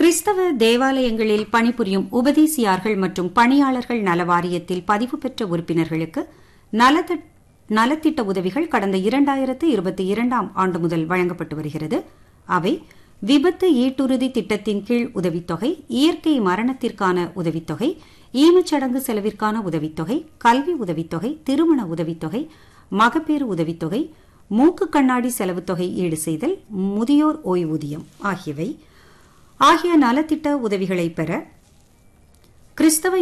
கிறிஸ்தவ தேவாலயங்களில் பணிபுரியும் உபதேசியார்கள் மற்றும் பணியாளர்கள் நல வாரியத்தில் பதிவு பெற்ற உறுப்பினர்களுக்கு நலத்திட்ட நலத்திட்ட உதவிகள் கடந்த இரண்டாயிரத்து இருபத்தி இரண்டாம் ஆண்டு முதல் வழங்கப்பட்டு வருகிறது அவை விபத்து ஈட்டுறுதி திட்டத்தின் கீழ் உதவித்தொகை இயற்கை மரணத்திற்கான உதவித்தொகை ஈமச்சடங்கு செலவிற்கான உதவித்தொகை கல்வி உதவித்தொகை திருமண உதவித்தொகை மகப்பேறு உதவித்தொகை மூக்கு கண்ணாடி செலவுத் தொகை ஈடு செய்தல் முதியோர் ஓய்வூதியம் ஆகியவை ஆகிய நலத்திட்ட உதவிகளை பெற கிறிஸ்தவ